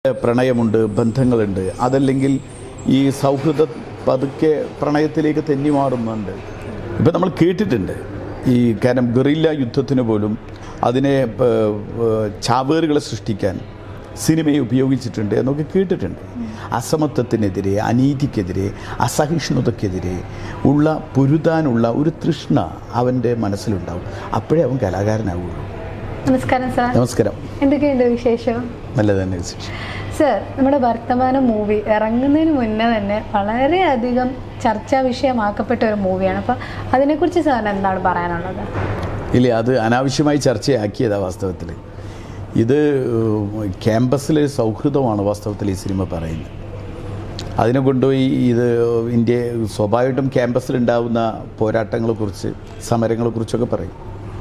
പ്രണയമുണ്ട് ബന്ധങ്ങളുണ്ട് അതല്ലെങ്കിൽ ഈ സൗഹൃദ പതുക്കെ പ്രണയത്തിലേക്ക് തെന്നി മാറുന്നുണ്ട് ഇപ്പം നമ്മൾ കേട്ടിട്ടുണ്ട് ഈ കാരണം ഗറില്ല യുദ്ധത്തിന് പോലും അതിനെ പ- പ- ചാവേറുകളെ സൃഷ്ടിക്കാൻ സിനിമയെ ഉപയോഗിച്ചിട്ടുണ്ട് എന്നൊക്കെ കേട്ടിട്ടുണ്ട് അസമത്വത്തിനെതിരെ അനീതിക്കെതിരെ അസഹിഷ്ണുതക്കെതിരെ ഉള്ള പൊരുതാനുള്ള ഒരു തൃഷ്ണ അവൻ്റെ മനസ്സിലുണ്ടാവും അപ്പോഴേ അവൻ കലാകാരനാവുള്ളൂ നമസ്കാരം സാർ നമസ്കാരം എന്തൊക്കെയുണ്ട് വിശേഷം നല്ലത് തന്നെ വിശേഷം സർ നമ്മുടെ വർത്തമാന മൂവി ഇറങ്ങുന്നതിന് മുന്നേ തന്നെ വളരെയധികം ചർച്ചാ വിഷയമാക്കപ്പെട്ട ഒരു മൂവിയാണ് അപ്പോൾ അതിനെക്കുറിച്ച് സാറിന് എന്താണ് പറയാനുള്ളത് ഇല്ല അത് അനാവശ്യമായി ചർച്ചയാക്കിയതാ വാസ്തവത്തിൽ ഇത് ക്യാമ്പസിലെ സൗഹൃദമാണ് വാസ്തവത്തിൽ ഈ സിനിമ പറയുന്നത് അതിനെ കൊണ്ടുപോയി ഇത് ഇന്ത്യ സ്വാഭാവികമായിട്ടും ക്യാമ്പസിലുണ്ടാവുന്ന പോരാട്ടങ്ങളെക്കുറിച്ച് സമരങ്ങളെക്കുറിച്ചൊക്കെ പറയും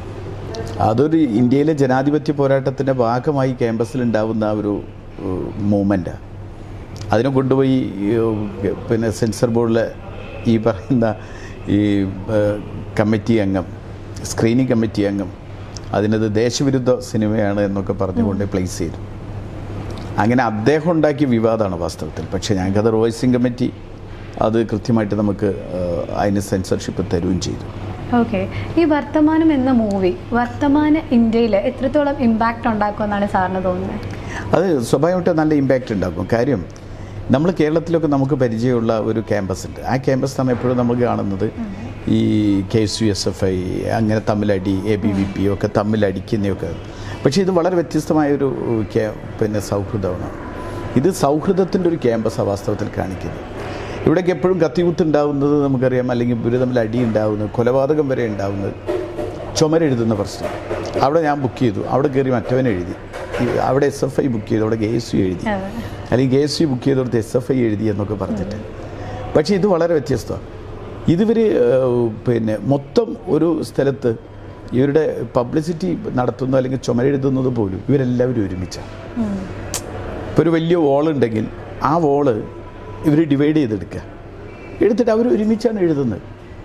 അതൊരു ഇന്ത്യയിലെ ജനാധിപത്യ പോരാട്ടത്തിൻ്റെ ഭാഗമായി ക്യാമ്പസിലുണ്ടാവുന്ന ഒരു മൂമെൻറ്റാണ് അതിനെ കൊണ്ടുപോയി ഈ, ഏഹ്, പിന്നെ സെൻസർ ബോർഡിലെ ഈ പറയുന്ന ഈ ഏഹ്, കമ്മിറ്റി അംഗം സ്ക്രീനിങ് കമ്മിറ്റി അംഗം അതിനത് ദേശവിരുദ്ധ സിനിമയാണ് എന്നൊക്കെ പറഞ്ഞുകൊണ്ട് പ്ലേസ് ചെയ്തു അങ്ങനെ അദ്ദേഹം ഉണ്ടാക്കിയ വിവാദമാണ് വാസ്തവത്തിൽ പക്ഷേ ഞങ്ങൾക്കത് വോയിസിംഗ് കമ്മിറ്റി അത് കൃത്യമായിട്ട് നമുക്ക് ഏഹ്, അതിന് സെൻസർഷിപ്പ് തരുകയും ചെയ്തു ഓക്കെ ഈ വർത്തമാനം എന്ന മൂവി വർത്തമാന ഇന്ത്യയിൽ എത്രത്തോളം ഇമ്പാക്റ്റ് ഉണ്ടാക്കുമെന്നാണ് സാറിന് തോന്നുന്നത് അത് സ്വാഭാവികമായിട്ട് നല്ല ഇമ്പാക്റ്റ് ഉണ്ടാക്കും കാര്യം നമ്മൾ കേരളത്തിലൊക്കെ നമുക്ക് പരിചയമുള്ള ഒരു ക്യാമ്പസ് ഉണ്ട് ആ ക്യാമ്പസാണ് എപ്പോഴും നമ്മൾ കാണുന്നത് ഈ K S U S F I അങ്ങനെ തമ്മിലടി എ ബി വി പി ഒക്കെ തമ്മിലടിക്കുന്നതൊക്കെ പക്ഷേ ഇത് വളരെ വ്യത്യസ്തമായൊരു ക്യാ- പിന്നെ സൗഹൃദമാണ് ഇത് സൗഹൃദത്തിൻ്റെ ഒരു ക്യാമ്പസാണ് വാസ്തവത്തിൽ കാണിക്കുന്നത് ഇവിടേക്ക് എപ്പോഴും കത്തികുത്ത് ഉണ്ടാവുന്നത് നമുക്കറിയാം അല്ലെങ്കിൽ ഇവർ തമ്മിൽ അടി ഉണ്ടാവുന്നത് കൊലപാതകം വരെ ഉണ്ടാവുന്നത് ചുമരെഴുതുന്ന പ്രശ്നം അവിടെ ഞാൻ ബുക്ക് ചെയ്തു അവിടെ കയറി മറ്റവൻ എഴുതി ഈ അവിടെ എസ് എഫ് ഐ ബുക്ക് ചെയ്തു അവിടെ കെ എസ് യു എഴുതി അതെ. അല്ലെങ്കിൽ കെ എസ് യു ബുക്ക് ചെയ്തോടത്ത് എസ് എഫ് ഐ എഴുതി എന്നൊക്കെ പറഞ്ഞിട്ട് പക്ഷേ ഇത് വളരെ വ്യത്യസ്തമാണ് ഇതിവർ പിന്നെ മൊത്തം ഒരു സ്ഥലത്ത് ഇവരുടെ പബ്ലിസിറ്റി നടത്തുന്നു അല്ലെങ്കിൽ ചുമരെഴുതുന്നത് പോലും ഇവരെല്ലാവരും ഒരുമിച്ചാണ് ഇപ്പോൾ ഒരു വലിയ വോളുണ്ടെങ്കിൽ ആ വോള് ഇവർ ഡിവൈഡ് ചെയ്തെടുക്കുക എടുത്തിട്ട് അവർ ഒരുമിച്ചാണ് എഴുതുന്നത്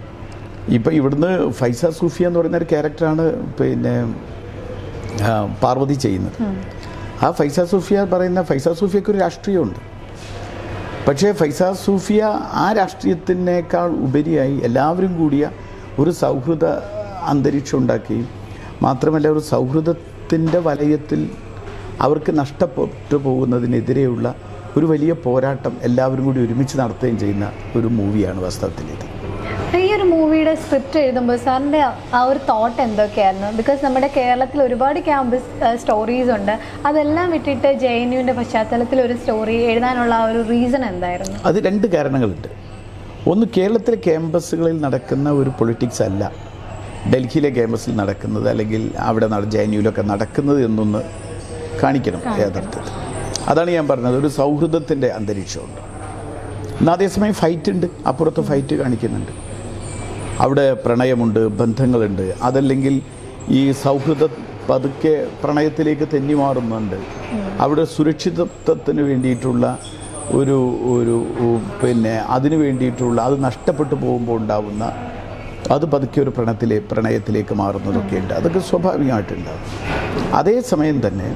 ഇപ്പം ഇവിടുന്ന് ഫൈസ സൂഫിയ എന്ന് പറയുന്ന ഒരു ക്യാരക്ടറാണ് പിന്നെ ആ, പാർവതി ചെയ്യുന്നത് ആ ഫൈസ സൂഫിയ പറയുന്ന ഫൈസ സൂഫിയക്ക് ഒരു രാഷ്ട്രീയമുണ്ട് പക്ഷേ ഫൈസ സൂഫിയ ആ രാഷ്ട്രീയത്തിനേക്കാൾ ഉപരിയായി എല്ലാവരും കൂടിയ ഒരു സൗഹൃദ അന്തരീക്ഷം ഉണ്ടാക്കുകയും മാത്രമല്ല ഒരു സൗഹൃദത്തിൻ്റെ വലയത്തിൽ അവർക്ക് നഷ്ടപ്പെട്ടു പോകുന്നതിനെതിരെയുള്ള ഒരു വലിയ പോരാട്ടം എല്ലാവരും കൂടി ഒരുമിച്ച് നടത്തുകയും ചെയ്യുന്ന ഒരു മൂവിയാണ് വാസ്തവത്തിൽ ഇത് ഈ ഒരു മൂവിയുടെ സ്ക്രിപ്റ്റ് എഴുതുമ്പോൾ സാറിൻ്റെ ആ ഒരു തോട്ട് എന്തൊക്കെയായിരുന്നു ബിക്കോസ് നമ്മുടെ കേരളത്തിൽ ഒരുപാട് ക്യാമ്പസ് സ്റ്റോറീസ് ഉണ്ട് അതെല്ലാം വിട്ടിട്ട് ജെ എൻ യുവിൻ്റെ പശ്ചാത്തലത്തിൽ ഒരു സ്റ്റോറി എഴുതാനുള്ള ആ ഒരു റീസൺ എന്തായിരുന്നു അത് രണ്ട് കാരണങ്ങളുണ്ട് ഒന്ന് കേരളത്തിലെ ക്യാമ്പസുകളിൽ നടക്കുന്ന ഒരു പൊളിറ്റിക്സ് അല്ല ഡൽഹിയിലെ ക്യാമ്പസിൽ നടക്കുന്നത് അല്ലെങ്കിൽ അവിടെ നട ജെ എൻ യുവിലൊക്കെ നടക്കുന്നത് എന്നൊന്ന് കാണിക്കണം യഥാർത്ഥത്തിൽ അതാണ് ഞാൻ പറഞ്ഞത് ഒരു സൗഹൃദത്തിൻ്റെ അന്തരീക്ഷമുണ്ട് എന്നാൽ അതേസമയം ഫൈറ്റ് ഉണ്ട് അപ്പുറത്ത് ഫൈറ്റ് കാണിക്കുന്നുണ്ട് അവിടെ പ്രണയമുണ്ട് ബന്ധങ്ങളുണ്ട് അതല്ലെങ്കിൽ ഈ സൗഹൃദ പതുക്കെ പ്രണയത്തിലേക്ക് തെന്നി മാറുന്നുണ്ട് അവിടെ സുരക്ഷിതത്വത്തിന് വേണ്ടിയിട്ടുള്ള ഒരു ഒരു ഉ- പിന്നെ അതിന് വേണ്ടിയിട്ടുള്ള അത് നഷ്ടപ്പെട്ടു പോകുമ്പോൾ ഉണ്ടാവുന്ന അത് പതുക്കെ ഒരു പ്രണയത്തിലെ പ്രണയത്തിലേക്ക് മാറുന്നതൊക്കെ ഉണ്ട് അതൊക്കെ സ്വാഭാവികമായിട്ടുണ്ടാവും അതേസമയം തന്നെ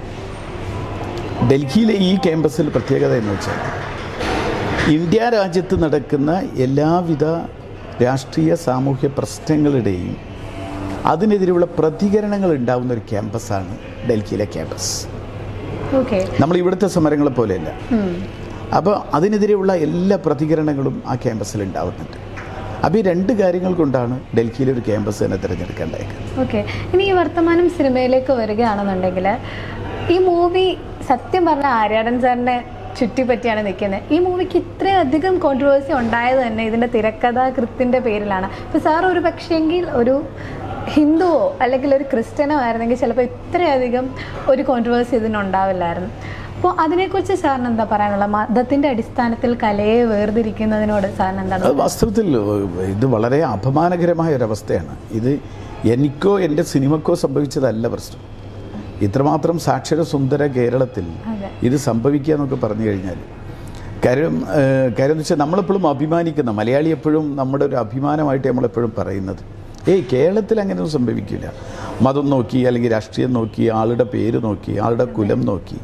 ഡൽഹിയിലെ ഈ ക്യാമ്പസിൽ പ്രത്യേകത എന്ന് വെച്ചാൽ ഇന്ത്യ രാജ്യത്ത് നടക്കുന്ന എല്ലാവിധ രാഷ്ട്രീയ സാമൂഹ്യ പ്രശ്നങ്ങളുടെയും അതിനെതിരെയുള്ള പ്രതികരണങ്ങൾ ഉണ്ടാവുന്ന ഒരു ക്യാമ്പസാണ് ഡൽഹിയിലെ ക്യാമ്പസ് ഓക്കെ നമ്മൾ ഇവിടുത്തെ സമരങ്ങളെ പോലെയല്ല അപ്പോൾ അതിനെതിരെയുള്ള എല്ലാ പ്രതികരണങ്ങളും ആ ക്യാമ്പസിൽ ഉണ്ടാവുന്നുണ്ട് അപ്പോൾ ഈ രണ്ട് കാര്യങ്ങൾ കൊണ്ടാണ് ഡൽഹിയിലെ ഒരു ക്യാമ്പസ് തന്നെ തിരഞ്ഞെടുക്കേണ്ടത് ഓക്കെ ഇനി ഈ വർത്തമാനം സിനിമയിലേക്ക് വരികയാണെന്നുണ്ടെങ്കിൽ ഈ മൂവി സത്യം പറഞ്ഞ ആര്യാടൻ സാറിനെ ചുറ്റിപ്പറ്റിയാണ് നിൽക്കുന്നത് ഈ മൂവിക്ക് ഇത്രയധികം കോൺട്രവേഴ്സി ഉണ്ടായത് തന്നെ ഇതിൻ്റെ തിരക്കഥാകൃത്തിൻ്റെ പേരിലാണ് ഇപ്പോൾ സാർ ഒരു പക്ഷേങ്കിൽ ഒരു ഹിന്ദുവോ അല്ലെങ്കിൽ ഒരു ക്രിസ്ത്യനോ ആയിരുന്നെങ്കിൽ ചിലപ്പോൾ ഇത്രയധികം ഒരു കോൺട്രവേഴ്സി ഇതിനുണ്ടാവില്ലായിരുന്നു അപ്പോൾ അതിനെക്കുറിച്ച് സാറിന് എന്താ പറയാനുള്ള മതത്തിൻ്റെ അടിസ്ഥാനത്തിൽ കലയെ വേർതിരിക്കുന്നതിനോട് സാറിന് എന്താണ് അത് വാസ്തവത്തിൽ ഇത് വളരെ അപമാനകരമായ ഒരവസ്ഥയാണ് ഇത് എനിക്കോ എൻ്റെ സിനിമക്കോ സംഭവിച്ചതല്ല പ്രശ്നം ഇത്രമാത്രം സാക്ഷര സുന്ദര കേരളത്തിൽ അതെ. ഇത് സംഭവിക്കുക എന്നൊക്കെ പറഞ്ഞു കഴിഞ്ഞാൽ കാര്യം ഏഹ്, കാര്യം എന്ന് വെച്ചാൽ നമ്മളെപ്പോഴും അഭിമാനിക്കുന്ന മലയാളി എപ്പോഴും നമ്മുടെ ഒരു അഭിമാനമായിട്ട് നമ്മളെപ്പോഴും പറയുന്നത് ഏയ് കേരളത്തിൽ അങ്ങനെയൊന്നും സംഭവിക്കില്ല മതം നോക്കി അല്ലെങ്കിൽ രാഷ്ട്രീയം നോക്കി ആളുടെ പേര് നോക്കി ആളുടെ കുലം നോക്കി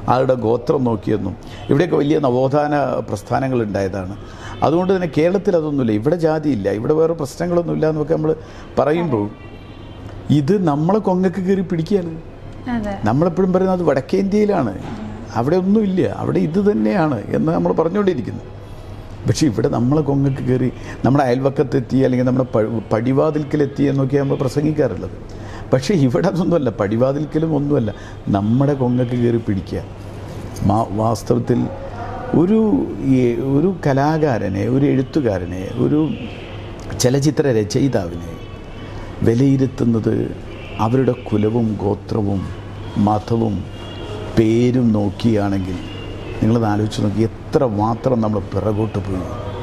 ആളുടെ ഗോത്രം നോക്കിയെന്നും ഇവിടെയൊക്കെ വലിയ നവോത്ഥാന പ്രസ്ഥാനങ്ങൾ ഉണ്ടായതാണ് അതുകൊണ്ട് തന്നെ കേരളത്തിൽ അതൊന്നുമില്ല ഇവിടെ ജാതിയില്ല ഇവിടെ വേറെ പ്രശ്നങ്ങളൊന്നുമില്ല എന്നൊക്കെ നമ്മൾ പറയുമ്പോൾ ഇത് നമ്മളെ കൊങ്ങക്ക് കയറി പിടിക്കുകയാണ് അതെ നമ്മളെപ്പോഴും പറയുന്നത് അത് വടക്കേ ഇന്ത്യയിലാണ് അവിടെ ഒന്നുമില്ല അവിടെ ഇത് തന്നെയാണ് എന്ന് നമ്മൾ പറഞ്ഞുകൊണ്ടിരിക്കുന്നു പക്ഷേ ഇവിടെ നമ്മളെ കൊങ്ങക്ക് കയറി നമ്മുടെ അയൽവക്കത്തെത്തി അല്ലെങ്കിൽ നമ്മുടെ പ- പടിവാതിൽക്കലെത്തി എന്നൊക്കെയാണ് നമ്മൾ പ്രസംഗിക്കാറുള്ളത് പക്ഷേ ഇവിടെ അതൊന്നുമല്ല പടിവാതിൽക്കലും ഒന്നുമല്ല നമ്മുടെ കൊങ്ങക്ക് കയറി പിടിക്കുക മാ വാസ്തവത്തിൽ ഒരു ഈ- ഒരു കലാകാരനെ ഒരു എഴുത്തുകാരനെ ഒരു ചലച്ചിത്ര രചയിതാവിനെ വിലയിരുത്തുന്നത് അവരുടെ കുലവും ഗോത്രവും മതവും പേരും നോക്കിയാണെങ്കിൽ നിങ്ങളത് ആലോചിച്ച് നോക്കി എത്ര മാത്രം നമ്മൾ പിറകോട്ട് പോയി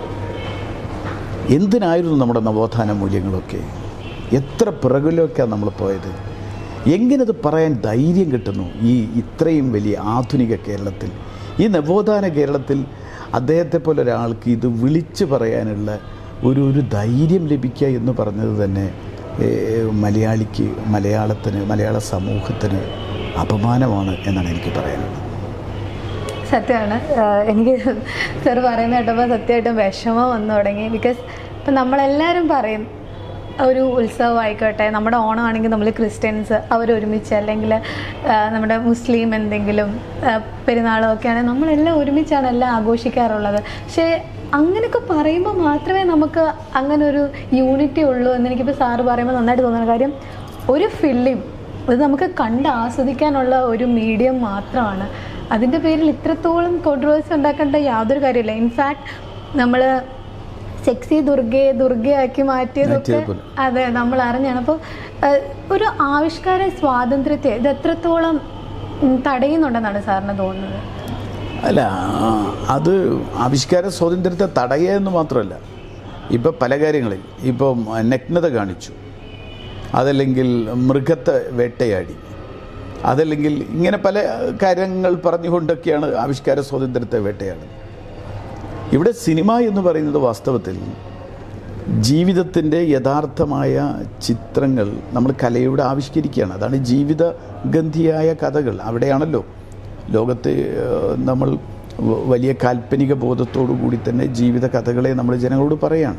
എന്തിനായിരുന്നു നമ്മുടെ നവോത്ഥാന മൂല്യങ്ങളൊക്കെ എത്ര പിറകിലൊക്കെയാണ് നമ്മൾ പോയത് എങ്ങനെ ഇത് പറയാൻ ധൈര്യം കിട്ടുന്നു ഈ ഇത്രയും വലിയ ആധുനിക കേരളത്തിൽ ഈ നവോത്ഥാന കേരളത്തിൽ അദ്ദേഹത്തെ പോലെ ഒരാൾക്ക് ഇത് വിളിച്ചു പറയാനുള്ള ഒരു ഒരു ധൈര്യം ലഭിക്കുക എന്ന് പറഞ്ഞത് തന്നെ ഏഹ്, മലയാളിക്ക് മലയാളത്തിന് മലയാള സമൂഹത്തിന് അപമാനമാണ് എന്നാണ് എനിക്ക് പറയാനുള്ളത് സത്യമാണ് ആഹ് എനിക്ക് സാർ പറയുന്ന കേട്ടപ്പോൾ സത്യമായിട്ടും വിഷമം വന്നു തുടങ്ങി ബിക്കോസ് ഇപ്പം നമ്മളെല്ലാവരും പറയും ഒരു ഉത്സവം ആയിക്കോട്ടെ നമ്മുടെ ഓണമാണെങ്കിൽ നമ്മൾ ക്രിസ്ത്യൻസ് അവർ ഒരുമിച്ച് അല്ലെങ്കിൽ ആഹ് നമ്മുടെ മുസ്ലിം എന്തെങ്കിലും ആഹ് പെരുന്നാളോ ഒക്കെ ആണെങ്കിൽ നമ്മളെല്ലാം ഒരുമിച്ചാണ് എല്ലാം ആഘോഷിക്കാറുള്ളത് പക്ഷേ അങ്ങനെയൊക്കെ പറയുമ്പോൾ മാത്രമേ നമുക്ക് അങ്ങനെ ഒരു യൂണിറ്റി ഉള്ളൂ എന്ന് എനിക്കിപ്പോൾ സാറ് പറയുമ്പോൾ നന്നായിട്ട് തോന്നുന്ന കാര്യം ഒരു ഫിലിം ഇത് നമുക്ക് കണ്ട് ആസ്വദിക്കാനുള്ള ഒരു മീഡിയം മാത്രമാണ് അതിൻ്റെ പേരിൽ ഇത്രത്തോളം കോൺട്രവേഴ്സി ഉണ്ടാക്കേണ്ട യാതൊരു കാര്യമില്ല ഇൻഫാക്ട് നമ്മൾ സെക്സി ദുർഗയെ ദുർഗയാക്കി മാറ്റിയതൊക്കെ മാറ്റിയതുപോലെ. അതെ നമ്മൾ അറിഞ്ഞാണ് അപ്പോൾ ഒരു ആവിഷ്കാര സ്വാതന്ത്ര്യത്തെ ഇത് എത്രത്തോളം ഉം, തടയുന്നുണ്ടെന്നാണ് സാറിന് തോന്നുന്നത് അല്ല ആ, അത് ആവിഷ്കാര സ്വാതന്ത്ര്യത്തെ തടയുക എന്ന് മാത്രമല്ല ഇപ്പം പല കാര്യങ്ങളിൽ ഇപ്പം നഗ്നത കാണിച്ചു അതല്ലെങ്കിൽ മൃഗത്തെ വേട്ടയാടി അതല്ലെങ്കിൽ ഇങ്ങനെ പല കാര്യങ്ങൾ പറഞ്ഞുകൊണ്ടൊക്കെയാണ് ആവിഷ്കാര സ്വാതന്ത്ര്യത്തെ വേട്ടയാടുന്നത് ഇവിടെ സിനിമ എന്ന് പറയുന്നത് വാസ്തവത്തിൽ ജീവിതത്തിൻ്റെ യഥാർത്ഥമായ ചിത്രങ്ങൾ നമ്മൾ കലയുടെ ആവിഷ്കരിക്കുകയാണ് അതാണ് ജീവിതഗന്ധിയായ കഥകൾ അവിടെയാണല്ലോ ലോകത്തെ ഏഹ്, നമ്മൾ വ- വലിയ കാൽപ്പനിക ബോധത്തോടു കൂടി തന്നെ ജീവിത കഥകളെ നമ്മൾ ജനങ്ങളോട് പറയാണ്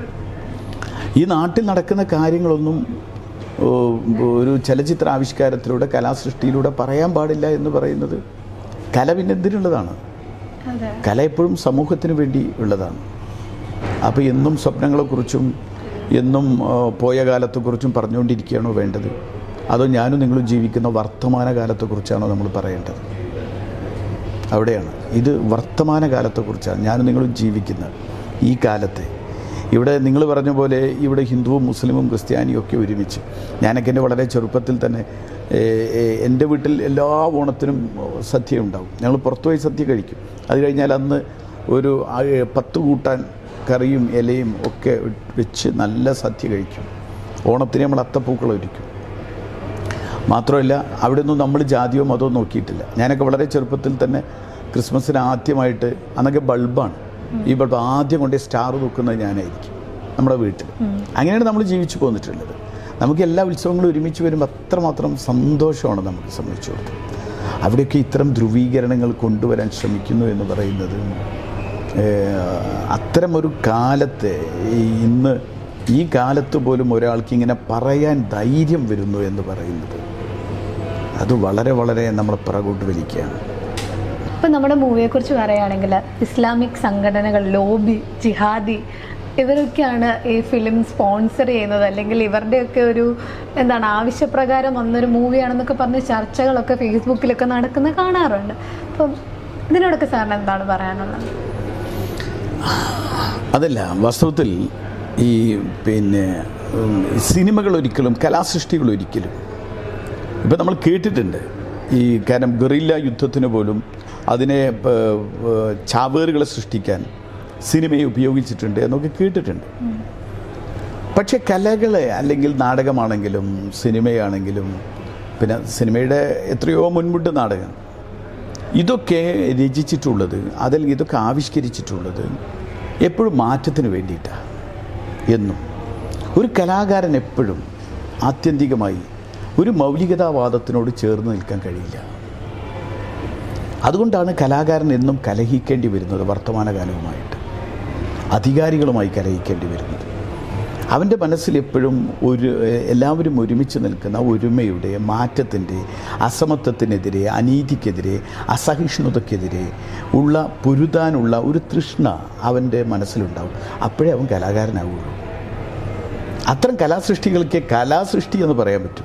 ഈ നാട്ടിൽ നടക്കുന്ന കാര്യങ്ങളൊന്നും ഓ, ഒരു ചലച്ചിത്ര ആവിഷ്കാരത്തിലൂടെ കലാസൃഷ്ടിയിലൂടെ പറയാൻ പാടില്ല എന്ന് പറയുന്നത് കല പിന്നെ എന്തിനുള്ളതാണ് അതെ കല എപ്പോഴും സമൂഹത്തിന് വേണ്ടി ഉള്ളതാണ് അപ്പോൾ എന്നും സ്വപ്നങ്ങളെക്കുറിച്ചും എന്നും ആ, പോയ കാലത്തെക്കുറിച്ചും പറഞ്ഞുകൊണ്ടിരിക്കുകയാണോ വേണ്ടത് അതോ ഞാനും നിങ്ങളും ജീവിക്കുന്ന വർത്തമാന കാലത്തെക്കുറിച്ചാണോ നമ്മൾ പറയേണ്ടത് അവിടെയാണ് ഇത് വർത്തമാന കാലത്തെക്കുറിച്ചാണ് ഞാനും നിങ്ങളും ജീവിക്കുന്ന ഈ കാലത്തെ ഇവിടെ നിങ്ങൾ പറഞ്ഞ പോലെ ഇവിടെ ഹിന്ദുവും മുസ്ലിമും ക്രിസ്ത്യാനിയും ഒക്കെ ഒരുമിച്ച് ഞാനൊക്കെ എൻ്റെ വളരെ ചെറുപ്പത്തിൽ തന്നെ ഏ, ഏ, എൻ്റെ വീട്ടിൽ എല്ലാ ഓണത്തിനും സദ്യ ഉണ്ടാവും ഞങ്ങൾ പുറത്തുപോയി സദ്യ കഴിക്കും അത് കഴിഞ്ഞാൽ അന്ന് ഒരു ആ- പത്ത് കൂട്ടാൻ കറിയും ഇലയും ഒക്കെ വെച്ച് നല്ല സദ്യ കഴിക്കും ഓണത്തിന് നമ്മൾ അത്തപ്പൂക്കളം ഒരുക്കും മാത്രമല്ല അവിടെ ഒന്നും നമ്മൾ ജാതിയോ മതമോ നോക്കിയിട്ടില്ല ഞാനൊക്കെ വളരെ ചെറുപ്പത്തിൽ തന്നെ ക്രിസ്മസിന് ആദ്യമായിട്ട് അന്നൊക്കെ ബൾബാണ് ഈ ബൾബ് ആദ്യം കൊണ്ട് സ്റ്റാർ തൂക്കുന്നത് ഞാനായിരിക്കും നമ്മുടെ വീട്ടിൽ അങ്ങനെയാണ് നമ്മൾ ജീവിച്ചു പോന്നിട്ടുള്ളത് നമുക്ക് എല്ലാ ഉത്സവങ്ങളും ഒരുമിച്ച് വരുമ്പോൾ അത്രമാത്രം സന്തോഷമാണ് നമുക്ക് സംബന്ധിച്ചു കൊടുത്തത് അവിടെയൊക്കെ ഇത്തരം ധ്രുവീകരണങ്ങൾ കൊണ്ടുവരാൻ ശ്രമിക്കുന്നു എന്ന് പറയുന്നത് ഏഹ്, അത്തരമൊരു കാലത്തെ ഈ ഇന്ന് ഈ കാലത്ത് പോലും ഒരാൾക്ക് ഇങ്ങനെ പറയാൻ ധൈര്യം വരുന്നു എന്ന് പറയുന്നത് അത് വളരെ വളരെ നമ്മളെ പിറകോട്ട് വലിക്കുകയാണ് ഇപ്പം നമ്മുടെ മൂവിയെക്കുറിച്ച് പറയുകയാണെങ്കിൽ ഇസ്ലാമിക് സംഘടനകൾ ലോബി ജിഹാദി ഇവരൊക്കെയാണ് ഈ ഫിലിം സ്പോൺസർ ചെയ്യുന്നത് അല്ലെങ്കിൽ ഇവരുടെയൊക്കെ ഒരു എന്താണ് ആവശ്യപ്രകാരം വന്നൊരു മൂവിയാണെന്നൊക്കെ പറഞ്ഞ് ചർച്ചകളൊക്കെ ഫേസ്ബുക്കിലൊക്കെ നടക്കുന്ന കാണാറുണ്ട് അപ്പം ഇതിനോടൊക്കെ സാറിന് എന്താണ് പറയാനുള്ളത് അതല്ല വാസ്തവത്തിൽ ഈ പിന്നെ ഉം, സിനിമകൾ ഒരിക്കലും കലാസൃഷ്ടികൾ ഒരിക്കലും ഇപ്പം നമ്മൾ കേട്ടിട്ടുണ്ട് ഈ കാരണം ഗറില്ല യുദ്ധത്തിന് പോലും അതിനെ പ- പ- ചാവേറുകളെ സൃഷ്ടിക്കാൻ സിനിമയെ ഉപയോഗിച്ചിട്ടുണ്ട് എന്നൊക്കെ കേട്ടിട്ടുണ്ട് പക്ഷെ കലകളെ അല്ലെങ്കിൽ നാടകമാണെങ്കിലും സിനിമയാണെങ്കിലും പിന്നെ സിനിമയുടെ എത്രയോ മുൻപിട്ട് നാടകം ഇതൊക്കെ രചിച്ചിട്ടുള്ളത് അതല്ലെങ്കിൽ ഇതൊക്കെ ആവിഷ്കരിച്ചിട്ടുള്ളത് എപ്പോഴും മാറ്റത്തിന് വേണ്ടിയിട്ടാണ് എന്നും ഒരു കലാകാരൻ എപ്പോഴും ആത്യന്തികമായി ഒരു മൗലികതാവാദത്തിനോട് ചേർന്ന് നിൽക്കാൻ കഴിയില്ല അതുകൊണ്ടാണ് കലാകാരൻ എന്നും കലഹിക്കേണ്ടി വരുന്നത് വർത്തമാനകാലവുമായിട്ട് അധികാരികളുമായി കലഹിക്കേണ്ടി വരുന്നത് അവൻ്റെ മനസ്സിൽ എപ്പോഴും ഒരു എല്ലാവരും ഒരുമിച്ച് നിൽക്കുന്ന ഒരുമയുടെ മാറ്റത്തിൻ്റെ അസമത്വത്തിനെതിരെ അനീതിക്കെതിരെ അസഹിഷ്ണുതക്കെതിരെ ഉള്ള പൊരുതാനുള്ള ഒരു തൃഷ്ണ അവൻ്റെ മനസ്സിലുണ്ടാവും അപ്പോഴേ അവൻ കലാകാരനാവുള്ളൂ അത്തരം കലാസൃഷ്ടികൾക്ക് കലാസൃഷ്ടി എന്ന് പറയാൻ പറ്റും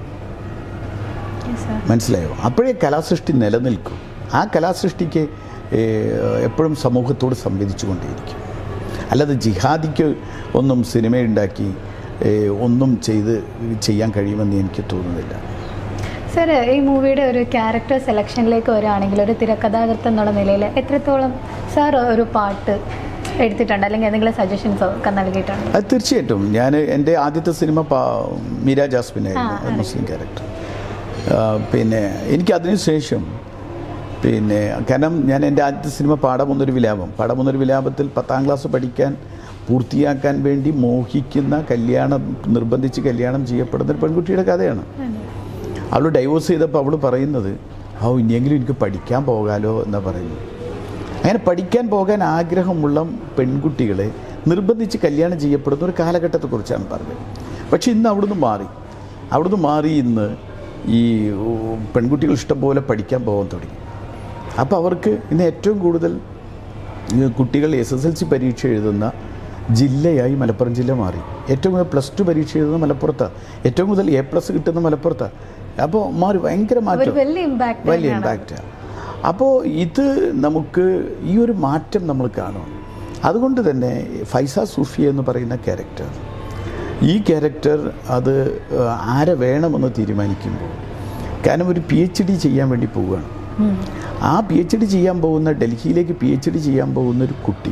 Yes, sir. മനസ്സിലായോ അപ്പോഴേ കലാസൃഷ്ടി നിലനിൽക്കും ആ കലാസൃഷ്ടിക്ക് ഏഹ്, എപ്പോഴും സമൂഹത്തോട് സംവദിച്ചു കൊണ്ടേയിരിക്കും അല്ലാതെ ജിഹാദിക്ക് ഒന്നും സിനിമയുണ്ടാക്കി ഏഹ്, ഒന്നും ചെയ്ത് ചെയ്യാൻ കഴിയുമെന്ന് എനിക്ക് തോന്നുന്നില്ല സർ ഈ മൂവിയുടെ ഒരു ക്യാരക്ടർ സെലക്ഷനിലേക്ക് വരികയാണെങ്കിൽ ഒരു തിരക്കഥാകൃത്ത് എന്നുള്ള നിലയിൽ എത്രത്തോളം സാർ ഒരു പാട്ട് എടുത്തിട്ടുണ്ട് അല്ലെങ്കിൽ എന്തെങ്കിലും സജഷൻസോ ഒക്കെ നൽകിയിട്ടുണ്ട് അത് തീർച്ചയായിട്ടും ഞാൻ എൻ്റെ ആദ്യത്തെ സിനിമ പാ മീര ജാസ്മിനായിരുന്നു ആ, ഒരു മുസ്ലിം ക്യാരക്ടർ ആ, പിന്നെ എനിക്ക് അതിനുശേഷം പിന്നെ കാരണം ഞാൻ എൻ്റെ ആദ്യത്തെ സിനിമ പാടമൊന്നൊരു വിലാപം പാടമൊന്നൊരു വിലാപത്തിൽ പത്താം ക്ലാസ് പഠിക്കാൻ പൂർത്തിയാക്കാൻ വേണ്ടി മോഹിക്കുന്ന കല്യാണം നിർബന്ധിച്ച് കല്യാണം ചെയ്യപ്പെടുന്ന ഒരു പെൺകുട്ടിയുടെ കഥയാണ് അവൾ ഡൈവോഴ്സ് ചെയ്തപ്പോൾ അവൾ പറയുന്നത് ഓ ഇനിയെങ്കിലും എനിക്ക് പഠിക്കാൻ പോകാലോ എന്നാ പറയുന്നത് അങ്ങനെ പഠിക്കാൻ പോകാൻ ആഗ്രഹമുള്ള പെൺകുട്ടികളെ നിർബന്ധിച്ച് കല്യാണം ചെയ്യപ്പെടുന്ന ഒരു കാലഘട്ടത്തെക്കുറിച്ചാണ് പറഞ്ഞത് പക്ഷെ ഇന്ന് അവിടുന്ന് മാറി അവിടുന്ന് മാറി ഇന്ന് ഈ ഓ, പെൺകുട്ടികൾ ഇഷ്ടംപോലെ പഠിക്കാൻ പോകാൻ തുടങ്ങി അപ്പോൾ അവർക്ക് ഇന്ന് ഏറ്റവും കൂടുതൽ ഈ കുട്ടികൾ എസ് എസ് എൽ സി പരീക്ഷ എഴുതുന്ന ജില്ലയായി മലപ്പുറം ജില്ല മാറി ഏറ്റവും കൂടുതൽ പ്ലസ് ടു പരീക്ഷ എഴുതുന്ന മലപ്പുറത്താണ് ഏറ്റവും കൂടുതൽ എ പ്ലസ് കിട്ടുന്ന മലപ്പുറത്താണ് അപ്പോൾ മാറി ഭയങ്കര ഒരു മാറ്റം വലിയ ഇമ്പാക്ട് വലിയ ഇമ്പാക്റ്റാണ് അപ്പോൾ ഇത് നമുക്ക് ഈ ഒരു മാറ്റം നമ്മൾ കാണും അതുകൊണ്ട് തന്നെ ഫൈസ സൂഫി എന്ന് പറയുന്ന ക്യാരക്ടർ ഈ ക്യാരക്ടർ അത് ഏഹ്, ആരെ വേണമെന്ന് തീരുമാനിക്കുമ്പോൾ കാരണം ഒരു പി എച്ച് ഡി ചെയ്യാൻ വേണ്ടി പോവുകയാണ് ആ പി എച്ച് ഡി ചെയ്യാൻ പോകുന്ന ഡൽഹിയിലേക്ക് പി എച്ച് ഡി ചെയ്യാൻ പോകുന്ന ഒരു കുട്ടി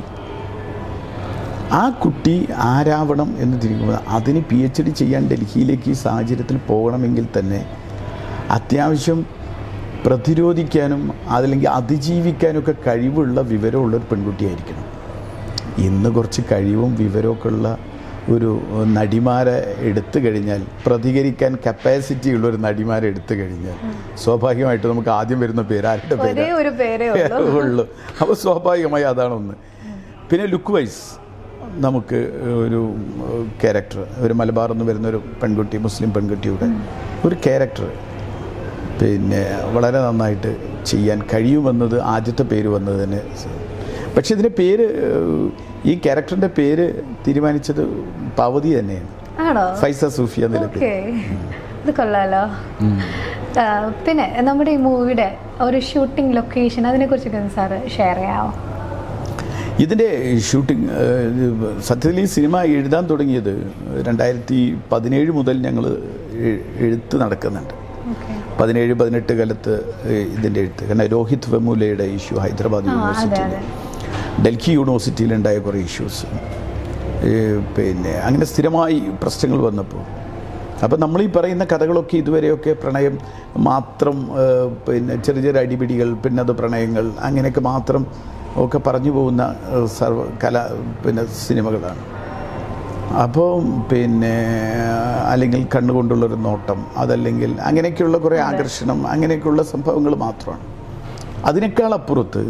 ആ കുട്ടി ആരാവണം എന്ന് തിരിക്കുമ്പോൾ അതിന് പി എച്ച് ഡി ചെയ്യാൻ ഡൽഹിയിലേക്ക് ഈ സാഹചര്യത്തിൽ പോകണമെങ്കിൽ തന്നെ അത്യാവശ്യം പ്രതിരോധിക്കാനും അതല്ലെങ്കിൽ അതിജീവിക്കാനൊക്കെ കഴിവുള്ള വിവരമുള്ള ഒരു പെൺകുട്ടിയായിരിക്കണം ഇന്ന് കുറച്ച് കഴിവും വിവരമൊക്കെ ഉള്ള ഒരു നടിമാരെ എടുത്തു കഴിഞ്ഞാൽ പ്രതികരിക്കാൻ കപ്പാസിറ്റി ഉള്ള ഒരു നടിമാരെ എടുത്തു കഴിഞ്ഞാൽ സ്വാഭാവികമായിട്ട് നമുക്ക് ആദ്യം വരുന്ന പേര് ആരുടെ ഒരേ പേര് ഒരു പേരേ ഉള്ളൂ ഉള്ളു അപ്പോൾ സ്വാഭാവികമായി അതാണ് ഒന്ന് പിന്നെ ലുക്ക് വൈസ് നമുക്ക് ഒരു ക്യാരക്ടർ ഒരു മലബാർ എന്ന് വരുന്ന ഒരു പെൺകുട്ടി മുസ്ലിം പെൺകുട്ടിയുടെ ഒരു ക്യാരക്ടർ പിന്നെ വളരെ നന്നായിട്ട് ചെയ്യാൻ കഴിയുമെന്നത് ആദ്യത്തെ പേര് വന്നത് തന്നെ പക്ഷെ ഇതിൻ്റെ പേര് ഏഹ്, ഈ ക്യാരക്ടറിൻ്റെ പേര് തീരുമാനിച്ചത് പാവതി തന്നെയാണ് ആണോ ഫൈസ സൂഫി എന്നതിലെ പേര് ഓക്കെ ഇത് കൊള്ളാലോ ആ, പിന്നെ നമ്മുടെ ഈ മൂവിയുടെ ഒരു ഷൂട്ടിംഗ് ലൊക്കേഷൻ അതിനെ കുറിച്ചൊക്കെ സാർ ഷെയർ ചെയ്യാമോ ഇതിൻ്റെ ഷൂട്ടിംഗ് ഏഹ്, സത്യത്തിൽ ഈ സിനിമ എഴുതാൻ തുടങ്ങിയത് രണ്ടായിരത്തി പതിനേഴ് മുതൽ ഞങ്ങൾ എഴുത്ത് നടക്കുന്നുണ്ട് ഓക്കെ പതിനേഴ് പതിനെട്ട് കാലത്ത് ഏഹ്, ഇതിൻ്റെ എഴുത്ത് കാരണം രോഹിത് വെമുലയുടെ ഇഷ്യൂ ഹൈദരാബാദ് ആ, അതെ, യൂണിവേഴ്സിറ്റിയിൽ ഡൽഹി യൂണിവേഴ്സിറ്റിയിലുണ്ടായ കുറേ ഇഷ്യൂസ് പിന്നെ അങ്ങനെ സ്ഥിരമായി പ്രശ്നങ്ങൾ വന്നപ്പോൾ അപ്പം നമ്മൾ ഈ പറയുന്ന കഥകളൊക്കെ ഇതുവരെയൊക്കെ പ്രണയം മാത്രം ഏഹ്, പിന്നെ ചെറിയ ചെറിയ അടിപിടികൾ പിന്നെ അത് പ്രണയങ്ങൾ അങ്ങനെയൊക്കെ മാത്രം ഒക്കെ പറഞ്ഞു പോകുന്ന ഏഹ്, സർവ കല പിന്നെ സിനിമകളാണ് അപ്പോൾ പിന്നെ അല്ലെങ്കിൽ കണ്ണുകൊണ്ടുള്ളൊരു നോട്ടം അതല്ലെങ്കിൽ അങ്ങനെയൊക്കെയുള്ള കുറേ ആകർഷണം അങ്ങനെയൊക്കെയുള്ള സംഭവങ്ങൾ മാത്രമാണ് അതിനേക്കാൾ അപ്പുറത്ത്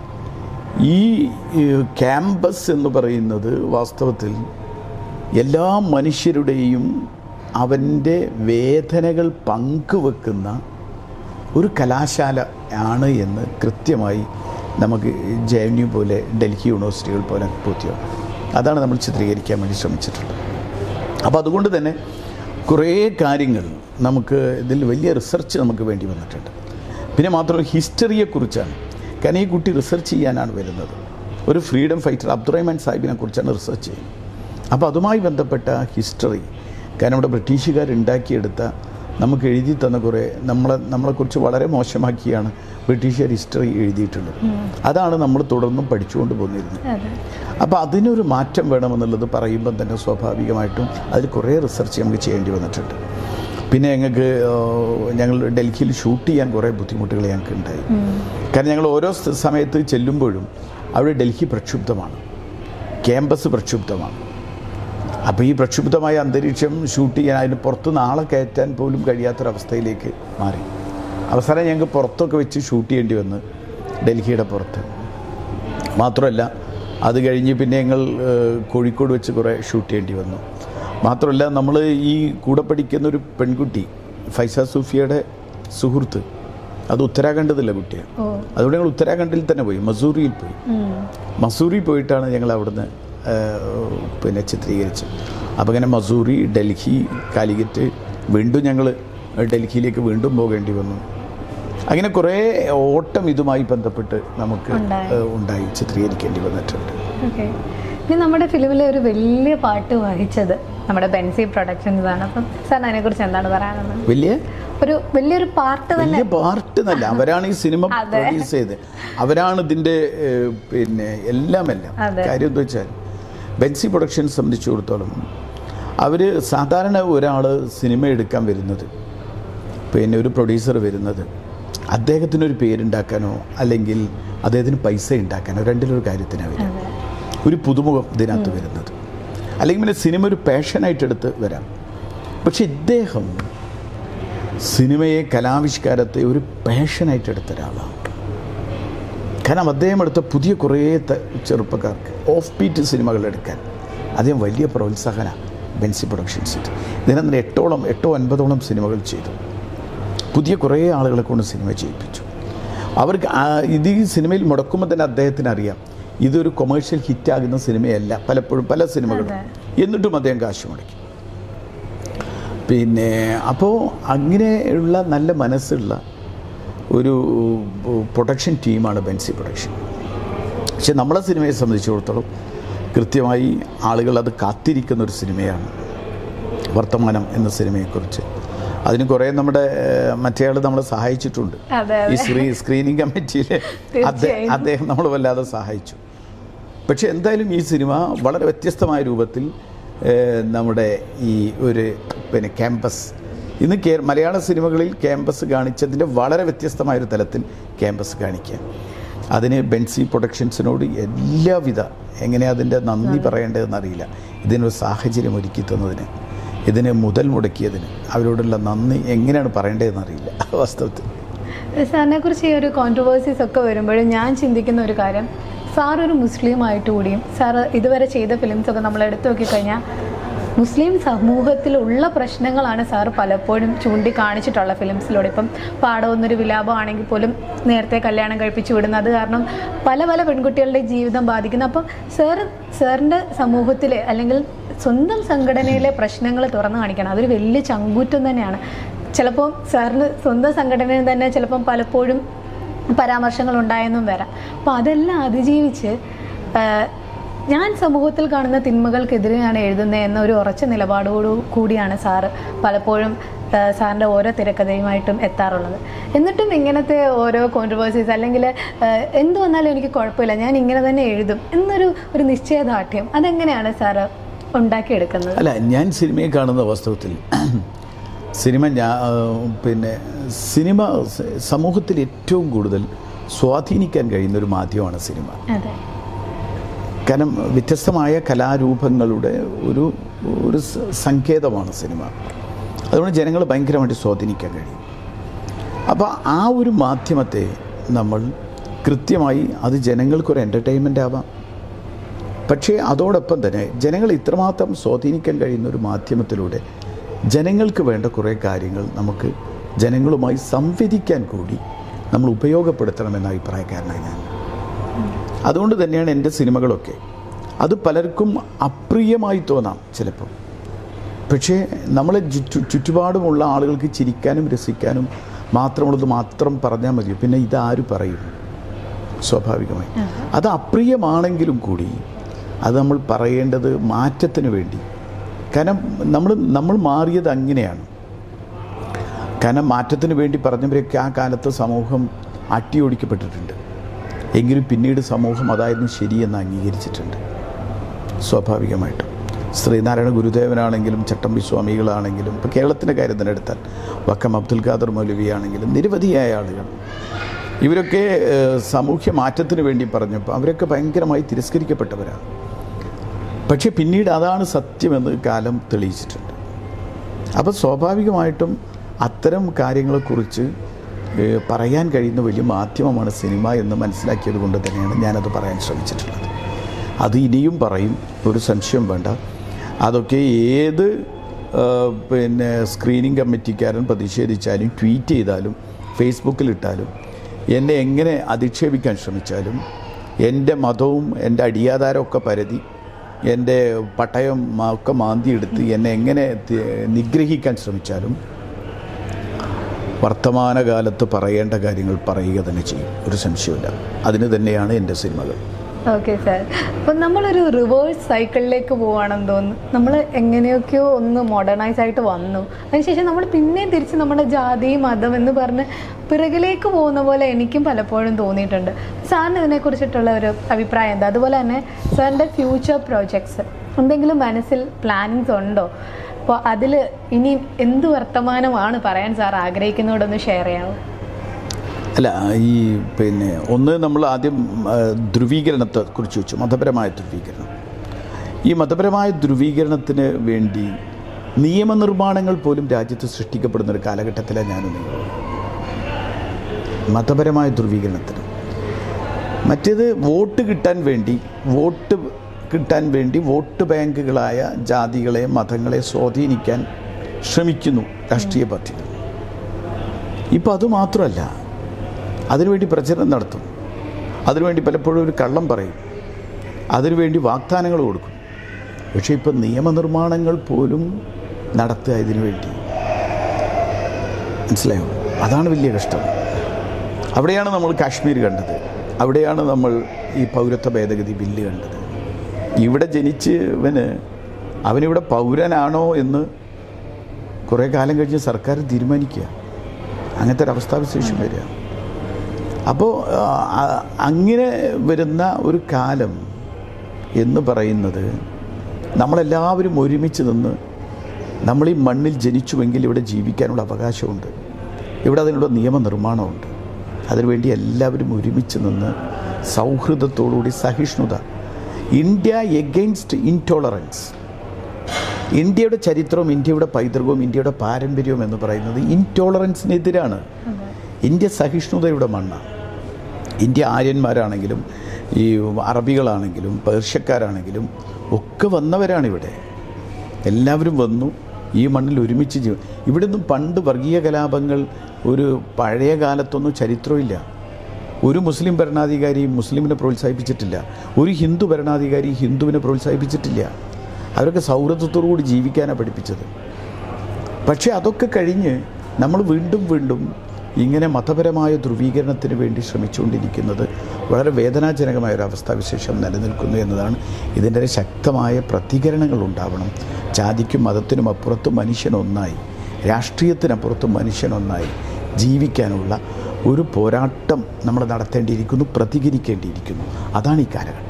ഈ ഏഹ്, ക്യാമ്പസ് എന്ന് പറയുന്നത് വാസ്തവത്തിൽ എല്ലാ മനുഷ്യരുടെയും അവൻ്റെ വേദനകൾ പങ്കുവെക്കുന്ന ഒരു കലാശാല ആണ് എന്ന് കൃത്യമായി നമുക്ക് ജെ എൻ യു പോലെ ഡൽഹി യൂണിവേഴ്സിറ്റികൾ പോലെ ബോധ്യമാണ് അതാണ് നമ്മൾ ചിത്രീകരിക്കാൻ വേണ്ടി ശ്രമിച്ചിട്ടുള്ളത് അപ്പോൾ അതുകൊണ്ട് തന്നെ കുറേ കാര്യങ്ങൾ നമുക്ക് ഇതിൽ വലിയ റിസർച്ച് നമുക്ക് വേണ്ടി വന്നിട്ടുണ്ട് പിന്നെ മാത്രമല്ല ഹിസ്റ്ററിയെക്കുറിച്ചാണ് കാരണം ഈ കുട്ടി റിസർച്ച് ചെയ്യാനാണ് വരുന്നത് ഒരു ഫ്രീഡം ഫൈറ്റർ അബ്ദുറഹ്മാൻ സാഹിബിനെ കുറിച്ചാണ് റിസർച്ച് ചെയ്യുന്നത് അപ്പോൾ അതുമായി ബന്ധപ്പെട്ട ഹിസ്റ്ററി കാരണം ഇവിടെ ബ്രിട്ടീഷുകാർ ഉണ്ടാക്കിയെടുത്ത നമുക്ക് എഴുതി തന്ന കുറേ നമ്മളെ നമ്മളെക്കുറിച്ച് വളരെ മോശമാക്കിയാണ് ബ്രിട്ടീഷുകാർ ഹിസ്റ്ററി എഴുതിയിട്ടുള്ളത് അതാണ് നമ്മൾ തുടർന്നും പഠിച്ചുകൊണ്ട് പോന്നിരുന്നത് അതെ അപ്പോൾ അതിനൊരു മാറ്റം വേണമെന്നുള്ളത് പറയുമ്പം തന്നെ സ്വാഭാവികമായിട്ടും അതിൽ കുറേ റിസർച്ച് നമുക്ക് ചെയ്യേണ്ടി വന്നിട്ടുണ്ട് പിന്നെ ഞങ്ങൾക്ക് ഏഹ്, ഞങ്ങൾ ഡൽഹിയിൽ ഷൂട്ട് ചെയ്യാൻ കുറേ ബുദ്ധിമുട്ടുകൾ ഞങ്ങൾക്ക് ഉണ്ടായി കാരണം ഞങ്ങൾ ഓരോ സ്ഥ- സമയത്ത് ചെല്ലുമ്പോഴും അവിടെ ഡൽഹി പ്രക്ഷുബ്ധമാണ് ക്യാമ്പസ് പ്രക്ഷുബ്ധമാണ് അപ്പോൾ ഈ പ്രക്ഷുബ്ധമായ അന്തരീക്ഷം ഷൂട്ട് ചെയ്യാൻ അതിന് പുറത്ത് നാളെ കയറ്റാൻ പോലും കഴിയാത്തൊരവസ്ഥയിലേക്ക് മാറി അവസാനം ഞങ്ങൾക്ക് പുറത്തൊക്കെ വെച്ച് ഷൂട്ട് ചെയ്യേണ്ടി വന്ന് ഡൽഹിയുടെ പുറത്ത് മാത്രമല്ല അത് കഴിഞ്ഞ് പിന്നെ ഞങ്ങൾ ഏഹ്, കോഴിക്കോട് വെച്ച് കുറേ ഷൂട്ട് ചെയ്യേണ്ടി വന്നു മാത്രമല്ല നമ്മൾ ഈ കൂടെ പഠിക്കുന്ന ഒരു പെൺകുട്ടി ഫൈസ സൂഫിയയുടെ സുഹൃത്ത് അത് ഉത്തരാഖണ്ഡിലുള്ള കുട്ടിയാണ് ഓ അതുകൊണ്ട് ഞങ്ങൾ ഉത്തരാഖണ്ഡിൽ തന്നെ പോയി മസൂറിയിൽ പോയി ഉം. മസൂറി പോയിട്ടാണ് ഞങ്ങൾ അവിടുന്ന് ഏഹ്, പിന്നെ ചിത്രീകരിച്ചത് അപ്പോൾ ഇങ്ങനെ മസൂറി ഡൽഹി കാലിക്കറ്റ് വീണ്ടും ഞങ്ങൾ ഡൽഹിയിലേക്ക് വീണ്ടും പോകേണ്ടി വന്നു അങ്ങനെ കുറേ ഓട്ടം ഇതുമായി ബന്ധപ്പെട്ട് നമുക്ക് ഉണ്ടായി. ഏഹ്, ഉണ്ടായി ചിത്രീകരിക്കേണ്ടി വന്നിട്ടുണ്ട് ഓക്കെ ഇനി നമ്മുടെ ഫിലിമിലെ ഒരു വലിയ പാട്ട് വഹിച്ചത് നമ്മുടെ ബെൻസി പ്രൊഡക്ഷൻസ് ആണ് അപ്പം സാറിന് അതിനെക്കുറിച്ച് എന്താണ് പറയാനുള്ളത് വലിയ ഒരു വലിയൊരു പാർട്ട് തന്നെ വലിയ പാർട്ട് എന്നല്ല അവരാണ് ഈ സിനിമ അതെ. പ്രൊഡ്യൂസ് ചെയ്ത് അവരാണ് ഇതിൻ്റെ ഏഹ്, പിന്നെ എല്ലാം എല്ലാം അതെ. കാര്യം എന്താ വെച്ചാൽ ബെൻസി പ്രൊഡക്ഷൻസ് സംബന്ധിച്ചിടത്തോളം അവർ സാധാരണ ഒരാൾ സിനിമ എടുക്കാൻ വരുന്നത് പിന്നെ ഒരു പ്രൊഡ്യൂസർ വരുന്നത് അദ്ദേഹത്തിനൊരു പേരുണ്ടാക്കാനോ അല്ലെങ്കിൽ അദ്ദേഹത്തിന് പൈസ ഉണ്ടാക്കാനോ രണ്ടിലൊരു കാര്യത്തിനാണ് വരിക അതെ ഒരു പുതുമുഖം ഇതിനകത്ത് വരുന്നത് അല്ലെങ്കിൽ പിന്നെ സിനിമ ഒരു പാഷനായിട്ട് എടുത്ത് വരാം പക്ഷെ ഇദ്ദേഹം സിനിമയെ കലാവിഷ്കാരത്തെ ഒരു പാഷനായിട്ട് എടുത്ത ഒരാളാണ് കാരണം അദ്ദേഹം എടുത്ത പുതിയ കുറേ ത- ചെറുപ്പക്കാർക്ക് ഓഫ് ബീറ്റ് സിനിമകൾ എടുക്കാൻ അദ്ദേഹം വലിയ പ്രോത്സാഹന ബെൻസി പ്രൊഡക്ഷൻസ് ഇതിനകത്ത് എട്ടോളം എട്ടോ ഒൻപതോളം സിനിമകൾ ചെയ്തു പുതിയ കുറേ ആളുകളെ കൊണ്ട് സിനിമ ചെയ്യിപ്പിച്ചു അവർക്ക് ആ- ഇത് ഈ സിനിമയിൽ മുടക്കുമ്പോൾ തന്നെ അദ്ദേഹത്തിന് അറിയാം ഇതൊരു കൊമേഴ്ഷ്യൽ ഹിറ്റാകുന്ന സിനിമയല്ല പലപ്പോഴും പല സിനിമകളും അതെ. എന്നിട്ടും അദ്ദേഹം കാശ് മുടക്കി പിന്നെ അപ്പോൾ അങ്ങനെയുള്ള നല്ല മനസ്സുള്ള ഒരു പ്രൊഡക്ഷൻ ടീമാണ് ബെൻസി പ്രൊഡക്ഷൻ പക്ഷെ നമ്മളെ സിനിമയെ സംബന്ധിച്ചിടത്തോളം കൃത്യമായി ആളുകൾ അത് കാത്തിരിക്കുന്ന ഒരു സിനിമയാണ് വർത്തമാനം എന്ന സിനിമയെക്കുറിച്ച് അതിന് കുറേ നമ്മുടെ ഏഹ്, മറ്റേ ആൾ നമ്മളെ സഹായിച്ചിട്ടുണ്ട് അതെ ഈ അതെ സ്ക്രീ സ്ക്രീനിങ് കമ്മിറ്റിയിൽ തീർച്ചയായും. അദ്ദേഹം നമ്മൾ വല്ലാതെ സഹായിച്ചു പക്ഷെ എന്തായാലും ഈ സിനിമ വളരെ വ്യത്യസ്തമായ രൂപത്തിൽ ഏഹ്, നമ്മുടെ ഈ ഒരു പിന്നെ ക്യാമ്പസ് ഇന്ന് കേ മലയാള സിനിമകളിൽ ക്യാമ്പസ് കാണിച്ചതിൻ്റെ വളരെ വ്യത്യസ്തമായ ഒരു തലത്തിൽ ക്യാമ്പസ് കാണിക്കുക അതിന് ബെൻസി പ്രൊഡക്ഷൻസിനോട് എല്ലാവിധ എങ്ങനെ അതിൻ്റെ നന്ദി പറയേണ്ടതെന്ന് അറിയില്ല ഇതിനൊരു സാഹചര്യം ഒരുക്കി തന്നതിന് ഇതിന് മുതൽ മുടക്കിയതിന് അവരോടുള്ള നന്ദി എങ്ങനെയാണ് പറയേണ്ടതെന്ന് അറിയില്ല വാസ്തവത്തിൽ സാറിനെ കുറിച്ച് ഈ ഒരു കോൺട്രവേഴ്സീസ് ഒക്കെ വരുമ്പോഴും ഞാൻ ചിന്തിക്കുന്ന ഒരു കാര്യം സാർ ഒരു മുസ്ലിം ആയിട്ട് കൂടിയും സാർ ഇതുവരെ ചെയ്ത ഫിലിംസ് ഒക്കെ നമ്മൾ എടുത്തു നോക്കിക്കഴിഞ്ഞാൽ മുസ്ലിം സമൂഹത്തിലുള്ള പ്രശ്നങ്ങളാണ് സാർ പലപ്പോഴും ചൂണ്ടിക്കാണിച്ചിട്ടുള്ള ഫിലിംസിലൂടെ ഇപ്പം പാടവുന്നൊരു വിലാപമാണെങ്കിൽ പോലും നേരത്തെ കല്യാണം കഴിപ്പിച്ചു വിടുന്നത് അത് കാരണം പല പല പെൺകുട്ടികളുടെ ജീവിതം ബാധിക്കുന്നു അപ്പം സാർ സാറിൻ്റെ സമൂഹത്തിലെ അല്ലെങ്കിൽ സ്വന്തം സംഘടനയിലെ പ്രശ്നങ്ങൾ തുറന്നു കാണിക്കണം അതൊരു വലിയ ചങ്കൂറ്റം തന്നെയാണ് ചിലപ്പോൾ സാറിന് സ്വന്തം സംഘടനയിൽ തന്നെ ചിലപ്പം പലപ്പോഴും പരാമർശങ്ങൾ ഉണ്ടായെന്നും വരാം അപ്പോൾ അതെല്ലാം അതിജീവിച്ച് ആ, ഞാൻ സമൂഹത്തിൽ കാണുന്ന തിന്മകൾക്കെതിരെയാണ് എഴുതുന്നത് എന്ന ഒരു ഉറച്ച നിലപാടോടു കൂടിയാണ് സാറ് പലപ്പോഴും ആ, സാറിൻ്റെ ഓരോ തിരക്കഥയുമായിട്ടും എത്താറുള്ളത് എന്നിട്ടും ഇങ്ങനത്തെ ഓരോ കോൺട്രവേഴ്സീസ് അല്ലെങ്കിൽ ആ, എന്ത് വന്നാലും എനിക്ക് കുഴപ്പമില്ല ഞാൻ ഇങ്ങനെ തന്നെ എഴുതും എന്നൊരു ഒരു നിശ്ചയദാർഢ്യം അതെങ്ങനെയാണ് സാറ് ഉണ്ടാക്കിയെടുക്കുന്നത് അല്ല ഞാൻ സിനിമയെ കാണുന്ന വാസ്തവത്തിൽ സിനിമ ഞാൻ പിന്നെ സിനിമ സ- സമൂഹത്തിൽ ഏറ്റവും കൂടുതൽ സ്വാധീനിക്കാൻ കഴിയുന്ന ഒരു മാധ്യമമാണ് സിനിമ അതെ കാരണം വ്യത്യസ്തമായ കലാരൂപങ്ങളുടെ ഒരു ഒരു സ- സങ്കേതമാണ് സിനിമ അതുകൊണ്ട് ജനങ്ങൾ ഭയങ്കരമായിട്ട് സ്വാധീനിക്കാൻ കഴിയും അപ്പോൾ ആ ഒരു മാധ്യമത്തെ നമ്മൾ കൃത്യമായി അത് ജനങ്ങൾക്കൊരു എൻ്റർടൈൻമെൻ്റ് ആവാം പക്ഷേ അതോടൊപ്പം തന്നെ ജനങ്ങൾ ഇത്രമാത്രം സ്വാധീനിക്കാൻ കഴിയുന്ന ഒരു മാധ്യമത്തിലൂടെ ജനങ്ങൾക്ക് വേണ്ട കുറേ കാര്യങ്ങൾ നമുക്ക് ജനങ്ങളുമായി സംവദിക്കാൻ കൂടി നമ്മൾ ഉപയോഗപ്പെടുത്തണമെന്ന അഭിപ്രായക്കാരനാണ് ഞാൻ അതുകൊണ്ട് തന്നെയാണ് എൻ്റെ സിനിമകളൊക്കെ അത് പലർക്കും അപ്രിയമായി തോന്നാം ചിലപ്പോൾ പക്ഷേ നമ്മളെ ചുറ്റു ചുറ്റുപാടുമുള്ള ആളുകൾക്ക് ചിരിക്കാനും രസിക്കാനും മാത്രമുള്ളത് മാത്രം പറഞ്ഞാൽ മതി പിന്നെ ഇതാര് പറയും സ്വാഭാവികമായി അത് അപ്രിയമാണെങ്കിലും കൂടി അത് നമ്മൾ പറയേണ്ടത് മാറ്റത്തിന് വേണ്ടി കാരണം നമ്മൾ നമ്മൾ മാറിയത് അങ്ങനെയാണ് കാരണം മാറ്റത്തിന് വേണ്ടി പറഞ്ഞവരൊക്കെ ആ കാലത്ത് സമൂഹം അട്ടിയോടിക്കപ്പെട്ടിട്ടുണ്ട് എങ്കിലും പിന്നീട് സമൂഹം അതായിരുന്നു ശരിയെന്ന് അംഗീകരിച്ചിട്ടുണ്ട് സ്വാഭാവികമായിട്ടും ശ്രീനാരായണ ഗുരുദേവനാണെങ്കിലും ചട്ടമ്പി സ്വാമികളാണെങ്കിലും ഇപ്പോൾ കേരളത്തിൻ്റെ കാര്യം തന്നെ എടുത്താൽ വക്കം അബ്ദുൽ ഖാദർ മൗലവി ആണെങ്കിലും നിരവധിയായ ആളുകൾ ഇവരൊക്കെ ഏഹ്, സാമൂഹ്യ മാറ്റത്തിന് വേണ്ടി പറഞ്ഞപ്പോൾ അവരൊക്കെ ഭയങ്കരമായി തിരസ്കരിക്കപ്പെട്ടവരാണ് പക്ഷേ പിന്നീട് അതാണ് സത്യമെന്ന് കാലം തെളിയിച്ചിട്ടുണ്ട് അപ്പോൾ സ്വാഭാവികമായിട്ടും അത്തരം കാര്യങ്ങളെക്കുറിച്ച് ഏഹ്, പറയാൻ കഴിയുന്ന വലിയ മാധ്യമമാണ് സിനിമ എന്ന് മനസ്സിലാക്കിയത് കൊണ്ട് തന്നെയാണ് ഞാനത് പറയാൻ ശ്രമിച്ചിട്ടുള്ളത് അത് ഇനിയും പറയും ഒരു സംശയം വേണ്ട അതൊക്കെ ഏത് ഏഹ്, പിന്നെ സ്ക്രീനിങ് കമ്മിറ്റിക്കാരൻ പ്രതിഷേധിച്ചാലും ട്വീറ്റ് ചെയ്താലും ഫേസ്ബുക്കിലിട്ടാലും എന്നെ എങ്ങനെ അധിക്ഷേപിക്കാൻ ശ്രമിച്ചാലും എൻ്റെ മതവും എൻ്റെ അടിയാധാരമൊക്കെ പരതി എൻ്റെ പട്ടയം മ- ഒക്കെ മാന്തിയെടുത്ത് എന്നെ എങ്ങനെ തി- നിഗ്രഹിക്കാൻ ശ്രമിച്ചാലും വർത്തമാനകാലത്ത് പറയേണ്ട കാര്യങ്ങൾ പറയുക തന്നെ ചെയ്യും ഒരു സംശയമില്ല അതിന് തന്നെയാണ് എൻ്റെ സിനിമകൾ ഓക്കെ സാർ അപ്പം നമ്മളൊരു റിവേഴ്സ് സൈക്കിളിലേക്ക് പോവുകയാണെന്ന് തോന്നുന്നു നമ്മൾ എങ്ങനെയൊക്കെയോ ഒന്ന് മോഡേണൈസ് ആയിട്ട് വന്നു അതിനുശേഷം നമ്മൾ പിന്നെയും തിരിച്ച് നമ്മുടെ ജാതി മതം എന്ന് പറഞ്ഞ് പിറകിലേക്ക് പോകുന്ന പോലെ എനിക്കും പലപ്പോഴും തോന്നിയിട്ടുണ്ട് സാറിന് ഇതിനെക്കുറിച്ചിട്ടുള്ള ഒരു അഭിപ്രായം എന്താ അതുപോലെ തന്നെ സാറിൻ്റെ ഫ്യൂച്ചർ പ്രോജക്ട്സ് എന്തെങ്കിലും മനസ്സിൽ പ്ലാനിങ്സ് ഉണ്ടോ അപ്പോൾ അതിൽ ഇനി എന്ത് വർത്തമാനമാണ് പറയാൻ സാർ ആഗ്രഹിക്കുന്നതോടൊന്ന് ഷെയർ ചെയ്യാമോ അല്ല ഈ പിന്നെ ഒന്ന് നമ്മൾ ആദ്യം ആ, ധ്രുവീകരണത്തെ കുറിച്ച് വെച്ചു മതപരമായ ധ്രുവീകരണം ഈ മതപരമായ ധ്രുവീകരണത്തിന് വേണ്ടി നിയമനിർമ്മാണങ്ങൾ പോലും രാജ്യത്ത് സൃഷ്ടിക്കപ്പെടുന്ന ഒരു കാലഘട്ടത്തിലാണ് ഞാനും നിങ്ങളും മതപരമായ ധ്രുവീകരണത്തിന് മറ്റേത് വോട്ട് കിട്ടാൻ വേണ്ടി വോട്ട് കിട്ടാൻ വേണ്ടി വോട്ട് ബാങ്കുകളായ ജാതികളെ മതങ്ങളെ സ്വാധീനിക്കാൻ ശ്രമിക്കുന്നു രാഷ്ട്രീയ പാർട്ടികൾ ഇപ്പോൾ അതുമാത്രമല്ല അതിനുവേണ്ടി പ്രചരണം നടത്തും അതിനുവേണ്ടി പലപ്പോഴും ഒരു കള്ളം പറയും അതിനുവേണ്ടി വാഗ്ദാനങ്ങൾ കൊടുക്കും പക്ഷേ ഇപ്പം നിയമനിർമ്മാണങ്ങൾ പോലും നടത്തുക ഇതിനു വേണ്ടി മനസ്സിലായോ അതാണ് വലിയ കഷ്ടം അവിടെയാണ് നമ്മൾ കാശ്മീർ കണ്ടത് അവിടെയാണ് നമ്മൾ ഈ പൗരത്വ ഭേദഗതി ബില്ല് കണ്ടത് ഇവിടെ ജനിച്ചവന് അവനിവിടെ പൗരനാണോ എന്ന് കുറേ കാലം കഴിഞ്ഞ് സർക്കാർ തീരുമാനിക്കുക അങ്ങനത്തെ ഒരു അവസ്ഥാവിശേഷം വരിക അപ്പോൾ ആ, അങ്ങനെ വരുന്ന ഒരു കാലം എന്ന് പറയുന്നത് നമ്മളെല്ലാവരും ഒരുമിച്ച് നിന്ന് നമ്മൾ ഈ മണ്ണിൽ ജനിച്ചുവെങ്കിൽ ഇവിടെ ജീവിക്കാനുള്ള അവകാശമുണ്ട് ഇവിടെ അതിനുള്ള നിയമനിർമ്മാണമുണ്ട് അതിനുവേണ്ടി എല്ലാവരും ഒരുമിച്ച് നിന്ന് സൗഹൃദത്തോടുകൂടി സഹിഷ്ണുത ഇന്ത്യ എഗെയിൻസ്റ്റ് ഇൻടോളറൻസ് ഇന്ത്യയുടെ ചരിത്രവും ഇന്ത്യയുടെ പൈതൃകവും ഇന്ത്യയുടെ പാരമ്പര്യവും എന്ന് പറയുന്നത് ഇൻടോളറൻസിനെതിരാണ് ഇന്ത്യ സഹിഷ്ണുതയുടെ മണ്ണാണ് ഇന്ത്യ ആര്യന്മാരാണെങ്കിലും ഈ അറബികളാണെങ്കിലും പേർഷ്യക്കാരാണെങ്കിലും ഒക്കെ വന്നവരാണ് ഇവിടെ എല്ലാവരും വന്നു ഈ മണ്ണിൽ ഒരുമിച്ച് ജീവ ഇവിടെ നിന്നും പണ്ട് വർഗീയ കലാപങ്ങൾ ഒരു പഴയ കാലത്തൊന്നും ചരിത്രമില്ല ഒരു മുസ്ലിം ഭരണാധികാരി മുസ്ലിമിനെ പ്രോത്സാഹിപ്പിച്ചിട്ടില്ല ഒരു ഹിന്ദു ഭരണാധികാരി ഹിന്ദുവിനെ പ്രോത്സാഹിപ്പിച്ചിട്ടില്ല അവരൊക്കെ സൗഹൃദത്തോടു കൂടി ജീവിക്കാനാണ് പഠിപ്പിച്ചത് പക്ഷേ അതൊക്കെ കഴിഞ്ഞ് നമ്മൾ വീണ്ടും വീണ്ടും ഇങ്ങനെ മതപരമായ ധ്രുവീകരണത്തിന് വേണ്ടി ശ്രമിച്ചുകൊണ്ടിരിക്കുന്നത് വളരെ വേദനാജനകമായ ഒരു അവസ്ഥാവിശേഷം നിലനിൽക്കുന്നു എന്നതാണ് ഇതിൻ്റെ ഒരു ശക്തമായ പ്രതികരണങ്ങൾ ഉണ്ടാവണം ജാതിക്കും മതത്തിനും അപ്പുറത്ത് മനുഷ്യനൊന്നായി രാഷ്ട്രീയത്തിനപ്പുറത്ത് മനുഷ്യനൊന്നായി ജീവിക്കാനുള്ള ഒരു പോരാട്ടം നമ്മൾ നടത്തേണ്ടിയിരിക്കുന്നു പ്രതികരിക്കേണ്ടിയിരിക്കുന്നു അതാണ് ഈ കാലഘട്ടം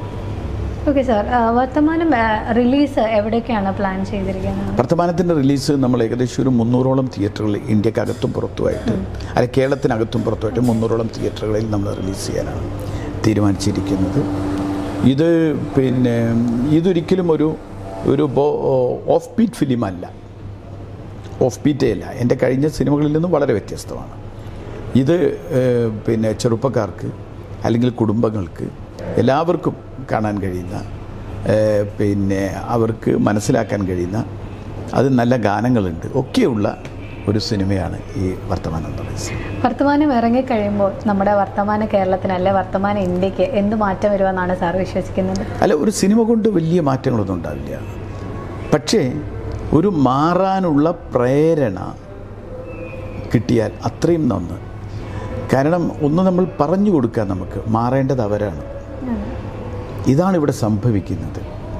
ഓക്കെ സാർ വർത്തമാനം റിലീസ് എവിടെയൊക്കെയാണ് പ്ലാൻ ചെയ്തിരിക്കുന്നത് വർത്തമാനത്തിൻ്റെ റിലീസ് നമ്മൾ ഏകദേശം ഒരു മുന്നൂറോളം തിയേറ്ററുകളിൽ ഇന്ത്യക്കകത്തും പുറത്തുമായിട്ട് അല്ല കേരളത്തിനകത്തും പുറത്തുമായിട്ട് മുന്നൂറോളം തിയേറ്ററുകളിൽ നമ്മൾ റിലീസ് ചെയ്യാനാണ് തീരുമാനിച്ചിരിക്കുന്നത് ഇത് പിന്നെ ഇതൊരിക്കലും ഒരു ഒരു ഓഫ് ബീറ്റ് ഫിലിം അല്ല ഓഫ് ബീറ്റേ അല്ല എൻ്റെ കഴിഞ്ഞ സിനിമകളിൽ നിന്നും വളരെ വ്യത്യസ്തമാണ് ഇത് ഏഹ്, പിന്നെ ചെറുപ്പക്കാർക്ക് അല്ലെങ്കിൽ കുടുംബങ്ങൾക്ക് എല്ലാവർക്കും കാണാൻ കഴിയുന്ന ഏഹ്, പിന്നെ അവർക്ക് മനസ്സിലാക്കാൻ കഴിയുന്ന അത് നല്ല ഗാനങ്ങളുണ്ട് ഒക്കെയുള്ള ഒരു സിനിമയാണ് ഈ വർത്തമാനം എന്ന് പറയുന്നത് സിനിമ. വർത്തമാനം ഇറങ്ങിക്കഴിയുമ്പോൾ നമ്മുടെ വർത്തമാന കേരളത്തിന് അല്ലെ വർത്തമാന ഇന്ത്യക്ക് എന്ത് മാറ്റം വരുമെന്നാണ് സാർ വിശ്വസിക്കുന്നത് അല്ല ഒരു സിനിമ കൊണ്ട് വലിയ മാറ്റങ്ങളൊന്നും ഉണ്ടാവില്ല പക്ഷേ ഒരു മാറാനുള്ള പ്രേരണ കിട്ടിയാൽ അത്രയും നന്ന് കാരണം ഒന്ന് നമ്മൾ പറഞ്ഞു കൊടുക്കാൻ നമുക്ക് മാറേണ്ടത് അവരാണ് ഇതാണ് ഇവിടെ സംഭവിക്കുന്നത്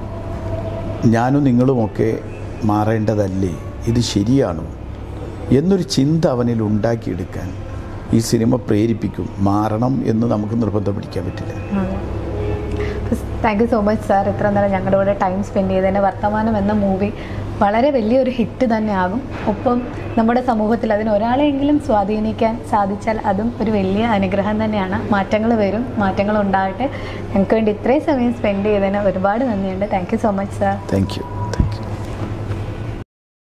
ഞാനും നിങ്ങളുമൊക്കെ മാറേണ്ടതല്ലേ ഇത് ശരിയാണോ എന്നൊരു ചിന്ത അവനിൽ ഉണ്ടാക്കിയെടുക്കാൻ ഈ സിനിമ പ്രേരിപ്പിക്കും മാറണം എന്ന് നമുക്ക് നിർബന്ധം പിടിക്കാൻ പറ്റില്ല thank you so much sir ഇത്ര നേരം ഞങ്ങളുടെ കൂടെ ടൈം സ്പെൻഡ് ചെയ്തതിന് വർത്തമാനം എന്ന മൂവി വളരെ വലിയൊരു ഹിറ്റ് തന്നെയാകും ഒപ്പം നമ്മുടെ സമൂഹത്തിൽ അതിന് ഒരാളെയെങ്കിലും സ്വാധീനിക്കാൻ സാധിച്ചാൽ അതും ഒരു വലിയ അനുഗ്രഹം തന്നെയാണ് മാറ്റങ്ങൾ വരും മാറ്റങ്ങൾ ഉണ്ടാകട്ടെ ഞങ്ങൾക്ക് വേണ്ടി ഇത്രയും സമയം സ്പെൻഡ് ചെയ്തതിന് ഒരുപാട് നന്ദിയുണ്ട് thank you so much sir thank U